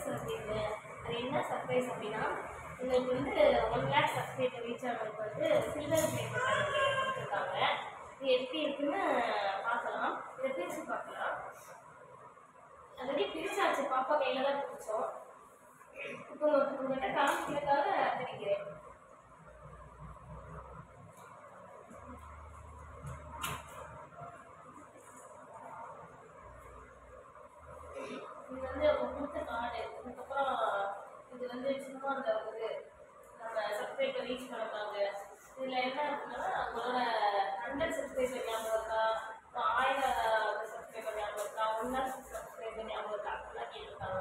Surprise அது என்ன surprise அப்படின்னா உங்களுக்கு வந்து ஒன் லேக் சப்ஸ்கிரைபர் ரீச் ஆனதுக்கு வந்து சில்வர் பிளே பட்டன் கொடுத்துருக்காங்க இது எப்படி இருக்குன்னு பார்க்கலாம் இதை பிரித்து பார்க்கலாம் ஆல்ரெடி பிரிச்சாச்சு பாப்பா கையில் தான் பிரித்தோம் இப்போ உங்கள்கிட்ட காமிக்கிறதுக்காக பிரிக்கிறேன் இது வந்து அவங்க கொடுத்த கார்டு அதுக்கப்புறம் இது வந்து சும்மா அந்த ஒரு நம்ம சப்ஸ்கிரைபர் ரீச் பண்ணிருக்காங்க இதில் என்ன இருக்குன்னா உங்களோட ஹண்ட்ரட் சப்ஸ்கிரைபர் ஞாபகம் இருக்கா அப்புறம் ஆயிரம் சப்ஸ்கிரைபர் ஞாபகம் இருக்கா ஒன் லேக் சப்ஸ்கிரைபர் ஞாபகம் இருக்கா அப்படிலாம் கேட்டிருக்காங்க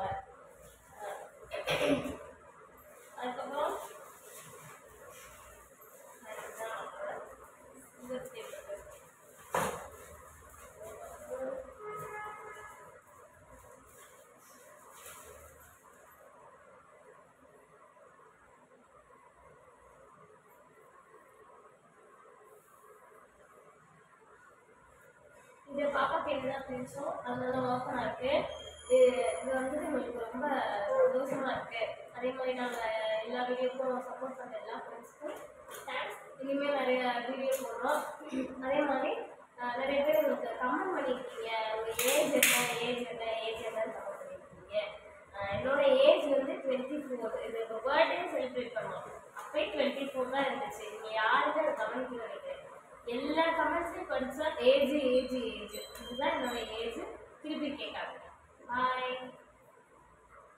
அஹ் அதுக்கப்புறம் அதுதான் அவங்களோட இந்த statement. இது பாப்பா பேர் தான் பிரிச்சோம் அதனால ஓப்பனாக இருக்கு இது இது வந்து உங்களுக்கு ரொம்ப சந்தோஷமா இருக்கு அதே மாதிரி நாங்கள் எல்லா வீடியோக்கும் சப்போர்ட் பண்ண எல்லா ஃப்ரெண்ட்ஸ்க்கும் தேங்க்ஸ் இனிமேல் நிறைய வீடியோ போடுறோம் அதே மாதிரி அஹ், நிறைய பேர் உங்களுக்கு கமெண்ட் பண்ணியிருக்கீங்க உங்கள் ஏஜ் என்ன ஏஜ் என்ன ஏஜ் என்னன்னு கமெண்ட் பண்ணியிருக்கீங்க அஹ், என்னோட ஏஜ் வந்து டுவெண்ட்டி ஃபோர் இது இப்போ பர்த்டே செலிப்ரேட் பண்ணோம் அப்போயே டுவெண்ட்டி ஃபோர் தான் இருந்துச்சு நீங்கள் யாருமே அதை கமெண்ட் நினைக்கிறேன் எல்லா கமெண்ட்ஸையும் படிச்சா ஏஜ் ஏஜ் ஏஜ் இதுதான் என்னோட ஏஜ் திருப்பி கேட்காங்க பாய்